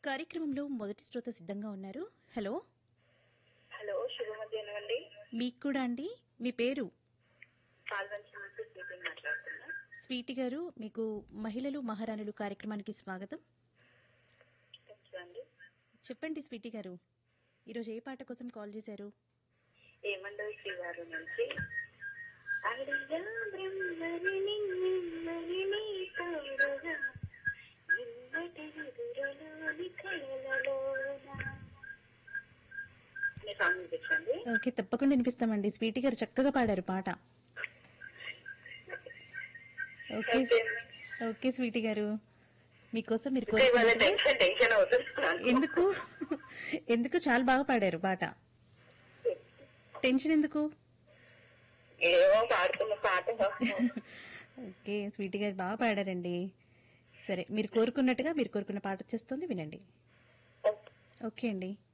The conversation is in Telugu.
కార్యక్రమంలో మొదటి శ్రోత సిద్ధంగా ఉన్నారు హలో హలో శుభ మధ్యాహ్నం అండి మీకు కూడా అండి మీ పేరు పాల్వంచి నుంచి స్పీకింగ్ మాట్లాడుతున్నా స్వీటి గారు మీకు మహిళలు మహారాణులు కార్యక్రమానికి స్వాగతం థ్యాంక్ యూ అండి చెప్పండి స్వీటి గారు ఈరోజు ఏ పాట కోసం కాల్ చేశారు ఏమండవు శ్రీవారు నుంచి అడిగా బ్రహ్మని నిన్నని నీ తోడుగా నిన్నటి ఎదురులోని కలలలోన మీ సాంగ్ వినిపించండి ఓకే తప్పకుండా వినిపిస్తామండి స్వీటి గారు చక్కగా పాడారు పాట ఓకే ఓకే స్వీటి గారు మీకోసం మీరు ఇంకా ఇవాళ కోరుకున్నట్టు- టెన్షన్ టెన్షన్ అవుతున్నాను ఎందుకు ఎందుకు చాలా బాగా పాడారు పాట టెన్షన్ ఎందుకు ఏమో పాడుతున్న పాట ఓకే స్వీటీ గారు బాగా పాడారండి సరే మీరు కోరుకున్నట్టుగా మీరు కోరుకున్న పాట వచ్చేస్తుంది వినండి ఓకే అండి